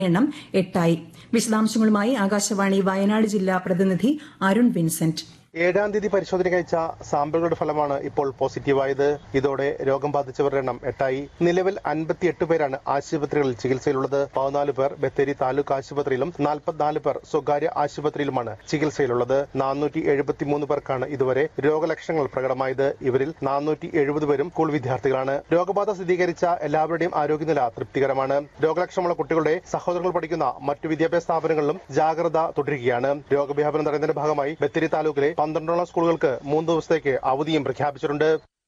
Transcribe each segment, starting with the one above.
എണ്ണം എട്ടായി വിശദാംശങ്ങളുമായി ആകാശവാണി വയനാട് ജില്ലാ പ്രതിനിധി അരുൺ വിൻസെന്റ് ഏഴാം തീയതി പരിശോധനയ്ക്ക് അയച്ച സാമ്പിളുകളുടെ ഫലമാണ് ഇപ്പോൾ പോസിറ്റീവായത് ഇതോടെ രോഗം ബാധിച്ചവരുടെ എണ്ണം എട്ടായി നിലവിൽ അൻപത്തിയെട്ട് പേരാണ് ആശുപത്രികളിൽ ചികിത്സയിലുള്ളത് പതിനാല് പേർ ബത്തേരി താലൂക്ക് ആശുപത്രിയിലും നാൽപ്പത്തിനാല് പേർ സ്വകാര്യ ആശുപത്രിയിലുമാണ് ചികിത്സയിലുള്ളത് നാനൂറ്റി എഴുപത്തിമൂന്ന് പേർക്കാണ് ഇതുവരെ രോഗലക്ഷണങ്ങൾ പ്രകടമായത് ഇവരിൽ നാനൂറ്റി എഴുപത് പേരും സ്കൂൾ വിദ്യാർത്ഥികളാണ് രോഗബാധ സ്ഥിരീകരിച്ച എല്ലാവരുടെയും ആരോഗ്യനില തൃപ്തികരമാണ് രോഗലക്ഷണമുള്ള കുട്ടികളുടെ സഹോദരങ്ങൾ പഠിക്കുന്ന മറ്റു വിദ്യാഭ്യാസ സ്ഥാപനങ്ങളിലും ജാഗ്രത തുടരുകയാണ് രോഗവ്യാപനം തടയുന്നതിന്റെ ഭാഗമായി ബത്തേരി താലൂക്കിലെ പന്ത്രണ്ടോളം സ്കൂളുകൾക്ക് മൂന്ന് ദിവസത്തേക്ക് അവധിയും പ്രഖ്യാപിച്ചിട്ടുണ്ട്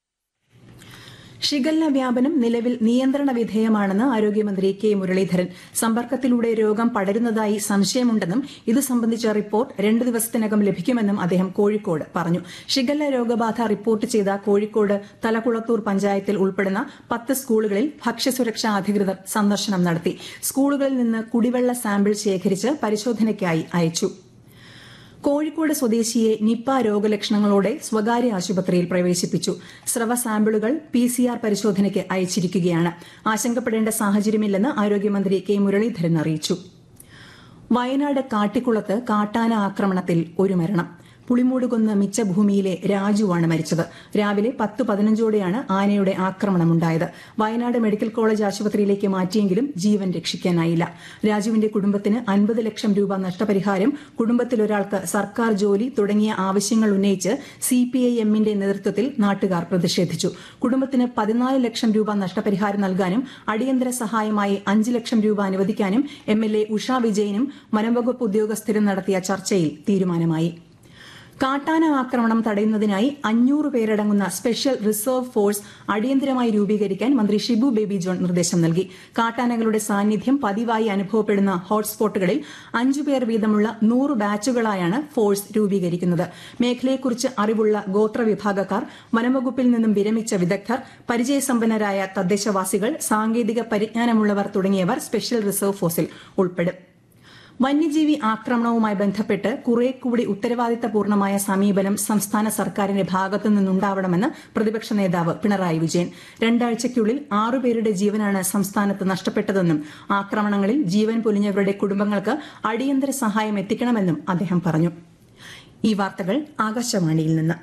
ഷിഗല്ല വ്യാപനം നിലവിൽ നിയന്ത്രണ വിധേയമാണെന്ന് ആരോഗ്യമന്ത്രി കെ മുരളീധരൻ സമ്പർക്കത്തിലൂടെ രോഗം പടരുന്നതായി സംശയമുണ്ടെന്നും ഇത് സംബന്ധിച്ച റിപ്പോർട്ട് രണ്ട് ദിവസത്തിനകം ലഭിക്കുമെന്നും അദ്ദേഹം കോഴിക്കോട് പറഞ്ഞു ഷിഗല്ല രോഗബാധ റിപ്പോർട്ട് ചെയ്ത കോഴിക്കോട് തലക്കുളത്തൂർ പഞ്ചായത്തിൽ ഉൾപ്പെടുന്ന പത്ത് സ്കൂളുകളിൽ ഭക്ഷ്യസുരക്ഷാ അധികൃതർ സന്ദർശനം നടത്തി സ്കൂളുകളിൽ നിന്ന് കുടിവെള്ള സാമ്പിൾ ശേഖരിച്ച് പരിശോധനയ്ക്കായി അയച്ചു കോഴിക്കോട് സ്വദേശിയെ നിപ്പ രോഗലക്ഷണങ്ങളോടെ സ്വകാര്യ ആശുപത്രിയിൽ പ്രവേശിപ്പിച്ചു സ്രവ സാമ്പിളുകൾ പി സി ആർ പരിശോധനയ്ക്ക് അയച്ചിരിക്കുകയാണ് ആശങ്കപ്പെടേണ്ട സാഹചര്യമില്ലെന്ന് ആരോഗ്യമന്ത്രി കെ മുരളീധരൻ അറിയിച്ചു വയനാട് കാട്ടിക്കുളത്ത് കാട്ടാന ആക്രമണത്തിൽ ഒരു മരണം പുളിമൂടുകുന്ന് മിച്ചഭൂമിയിലെ രാജുവാണ് മരിച്ചത് രാവിലെ പത്ത് പതിനഞ്ചോടെയാണ് ആനയുടെ ആക്രമണമുണ്ടായത് വയനാട് മെഡിക്കൽ കോളേജ് ആശുപത്രിയിലേക്ക് മാറ്റിയെങ്കിലും ജീവൻ രക്ഷിക്കാനായില്ല രാജുവിന്റെ കുടുംബത്തിന് അൻപത് ലക്ഷം രൂപ നഷ്ടപരിഹാരം കുടുംബത്തിലൊരാൾക്ക് സർക്കാർ ജോലി തുടങ്ങിയ ആവശ്യങ്ങൾ ഉന്നയിച്ച് സിപിഐഎമ്മിന്റെ നേതൃത്വത്തിൽ നാട്ടുകാർ പ്രതിഷേധിച്ചു കുടുംബത്തിന് പതിനാല് ലക്ഷം രൂപ നഷ്ടപരിഹാരം നൽകാനും അടിയന്തര സഹായമായി അഞ്ച് ലക്ഷം രൂപ അനുവദിക്കാനും എം എൽ എ ഉഷ വിജയനും വനംവകുപ്പ് ഉദ്യോഗസ്ഥരും നടത്തിയ ചർച്ചയിൽ തീരുമാനമായി കാട്ടാന ആക്രമണം തടയുന്നതിനായി അഞ്ഞൂറ് പേരടങ്ങുന്ന സ്പെഷ്യൽ റിസർവ് ഫോഴ്സ് അടിയന്തരമായി രൂപീകരിക്കാൻ മന്ത്രി ഷിബു ബേബി ജോൺ നിർദ്ദേശം നൽകി കാട്ടാനകളുടെ സാന്നിധ്യം പതിവായി അനുഭവപ്പെടുന്ന ഹോട്ട്സ്പോട്ടുകളിൽ അഞ്ചുപേർ വീതമുള്ള നൂറ് ബാച്ചുകളായാണ് ഫോഴ്സ് രൂപീകരിക്കുന്നത് മേഖലയെക്കുറിച്ച് അറിവുള്ള ഗോത്രവിഭാഗക്കാർ വനംവകുപ്പിൽ നിന്നും വിരമിച്ച വിദഗ്ധർ പരിചയസമ്പന്നരായ തദ്ദേശവാസികൾ സാങ്കേതിക പരിജ്ഞാനമുള്ളവർ തുടങ്ങിയവർ സ്പെഷ്യൽ റിസർവ് ഫോഴ്സിൽ ഉൾപ്പെടും വന്യജീവി ആക്രമണവുമായി ബന്ധപ്പെട്ട് കുറെ കൂടി ഉത്തരവാദിത്തപൂർണമായ സമീപനം സംസ്ഥാന സർക്കാരിന്റെ ഭാഗത്തു നിന്നുണ്ടാവണമെന്ന് പ്രതിപക്ഷ നേതാവ് പിണറായി വിജയൻ രണ്ടാഴ്ചയ്ക്കുള്ളിൽ ആറുപേരുടെ ജീവനാണ് സംസ്ഥാനത്ത് നഷ്ടപ്പെട്ടതെന്നും ആക്രമണങ്ങളിൽ ജീവൻ പൊലിഞ്ഞവരുടെ കുടുംബങ്ങൾക്ക് അടിയന്തര സഹായം എത്തിക്കണമെന്നും അദ്ദേഹം പറഞ്ഞു ഈ വാർത്തകൾ ആകാശവാണിയിൽ നിന്ന്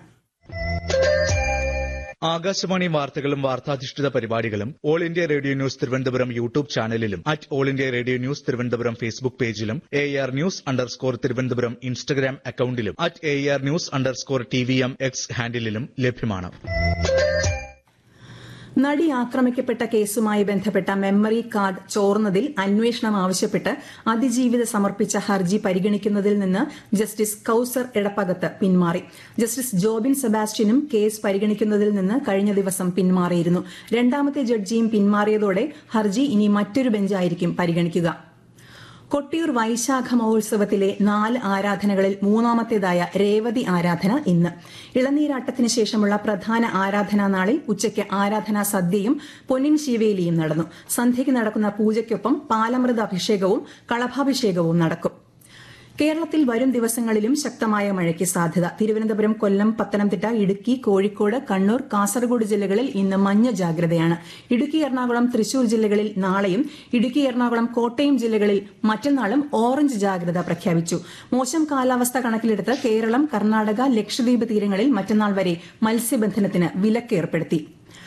ആകാശവാണി വാർത്തകളും വാർത്താധിഷ്ഠിത പരിപാടികളും all India radio news Thiruvananthapuram YouTube ചാനലിലും at all India radio news Thiruvananthapuram Facebook പേജിലും A R news underscore Thiruvananthapuram Instagram അക്കൌണ്ടിലും at A R news underscore T V M X ഹാൻഡിലും ലഭ്യമാണ് നടി ആക്രമിക്കപ്പെട്ട കേസുമായി ബന്ധപ്പെട്ട മെമ്മറി കാർഡ് ചോർന്നതിൽ അന്വേഷണം ആവശ്യപ്പെട്ട് അതിജീവിത സമർപ്പിച്ച ഹർജി പരിഗണിക്കുന്നതിൽ നിന്ന് ജസ്റ്റിസ് കൌസർ എടപ്പകത്ത് പിന്മാറി ജസ്റ്റിസ് ജോബിൻ സെബാസ്റ്റ്യനും കേസ് പരിഗണിക്കുന്നതിൽ നിന്ന് കഴിഞ്ഞ ദിവസം പിന്മാറിയിരുന്നു രണ്ടാമത്തെ ജഡ്ജിയും പിന്മാറിയതോടെ ഹർജി ഇനി മറ്റൊരു ബെഞ്ചായിരിക്കും പരിഗണിക്കുക കൊട്ടിയൂർ വൈശാഖ മഹോത്സവത്തിലെ നാല് ആരാധനകളിൽ മൂന്നാമത്തേതായ രേവതി ആരാധന ഇന്ന് ഇളനീരാട്ടത്തിന് ശേഷമുള്ള പ്രധാന ആരാധനാ നാളിൽ ഉച്ചയ്ക്ക് ആരാധനാ സദ്യയും പൊന്നിൻ ശിവേലിയും നടന്നു സന്ധ്യയ്ക്ക് നടക്കുന്ന പൂജയ്ക്കൊപ്പം പാലമൃത അഭിഷേകവും കളഭാഭിഷേകവും നടക്കും കേരളത്തിൽ വരും ദിവസങ്ങളിലും ശക്തമായ മഴയ്ക്ക് സാധ്യത തിരുവനന്തപുരം കൊല്ലം പത്തനംതിട്ട ഇടുക്കി കോഴിക്കോട് കണ്ണൂർ കാസർഗോഡ് ജില്ലകളിൽ ഇന്ന് മഞ്ഞ ജാഗ്രതയാണ് ഇടുക്കി എറണാകുളം തൃശൂർ ജില്ലകളിൽ നാളെയും ഇടുക്കി എറണാകുളം കോട്ടയം ജില്ലകളിൽ മറ്റന്നാളും ഓറഞ്ച് ജാഗ്രത പ്രഖ്യാപിച്ചു മോശം കാലാവസ്ഥ കണക്കിലെടുത്ത് കേരളം കർണാടക ലക്ഷദ്വീപ് തീരങ്ങളിൽ മറ്റന്നാൾ വരെ മത്സ്യബന്ധനത്തിന് വിലക്ക് ഏർപ്പെടുത്തി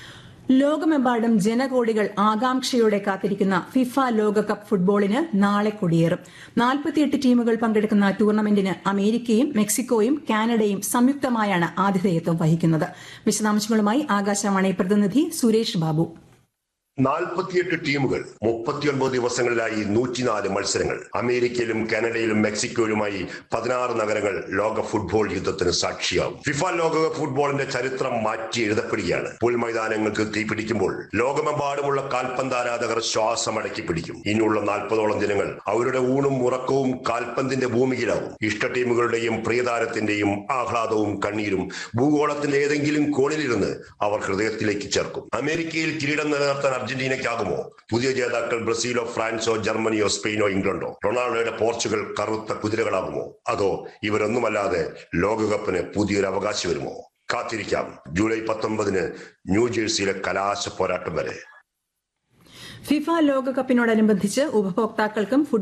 ലോകമെമ്പാടും ജനകോടികൾ ആകാംക്ഷയോടെ കാത്തിരിക്കുന്ന ഫിഫ ലോകകപ്പ് ഫുട്ബോളിന് നാളെ കൊടിയേറും നാൽപ്പത്തിയെട്ട് ടീമുകൾ പങ്കെടുക്കുന്ന ടൂർണമെന്റിന് അമേരിക്കയും മെക്സിക്കോയും കാനഡയും സംയുക്തമായാണ് ആതിഥേയത്വം വഹിക്കുന്നത് വിശദാംശങ്ങളുമായി ആകാശവാണി പ്രതിനിധി സുരേഷ് ബാബു നാൽപ്പത്തിയെട്ട് ടീമുകൾ മുപ്പത്തിയൊൻപത് ദിവസങ്ങളിലായി നൂറ്റിനാല് മത്സരങ്ങൾ അമേരിക്കയിലും കാനഡയിലും മെക്സിക്കോയിലുമായി പതിനാറ് നഗരങ്ങൾ ലോക ഫുട്ബോൾ യുദ്ധത്തിന് സാക്ഷിയാവും ഫിഫ ലോകകപ്പ് ഫുട്ബോളിന്റെ ചരിത്രം മാറ്റി എഴുതപ്പെടുകയാണ് പുൽമൈതാനങ്ങൾക്ക് തീപിടിക്കുമ്പോൾ ലോകമെമ്പാടുമുള്ള കാൽപന്ത് ആരാധകർ ശ്വാസമടക്കി പിടിക്കും ഇനിയുള്ള നാൽപ്പതോളം ദിനങ്ങൾ അവരുടെ ഊണും ഉറക്കവും കാൽപന്തിന്റെ ഭൂമിയിലാവും ഇഷ്ട ടീമുകളുടെയും പ്രിയതാരത്തിന്റെയും ആഹ്ലാദവും കണ്ണീരും ഭൂഗോളത്തിന്റെ ഏതെങ്കിലും കോണിലിരുന്ന് അവർ ഹൃദയത്തിലേക്ക് ചേർക്കും അമേരിക്കയിൽ കിരീടം നിലനിർത്താൻ അർജന്റീനയ്ക്കാകുമോ പുതിയ ജേതാക്കൾ ബ്രസീലോ ഫ്രാൻസോ ജർമ്മനിയോ സ്പെയിനോ ഇംഗ്ലണ്ടോ റൊണാൾഡോയുടെ പോർച്ചുഗൽ കറുത്ത കുതിരകളാകുമോ അതോ ഇവരൊന്നുമല്ലാതെ ലോകകപ്പിന് പുതിയൊരു അവകാശം വരുമോ കാത്തിരിക്കാം ജൂലൈ പത്തൊമ്പതിന് ന്യൂജേഴ്സിയിലെ കലാശ പോരാട്ടം വരെ ഫിഫ ലോകകപ്പിനോടനുബന്ധിച്ച് ഉപഭോക്താക്കൾക്കും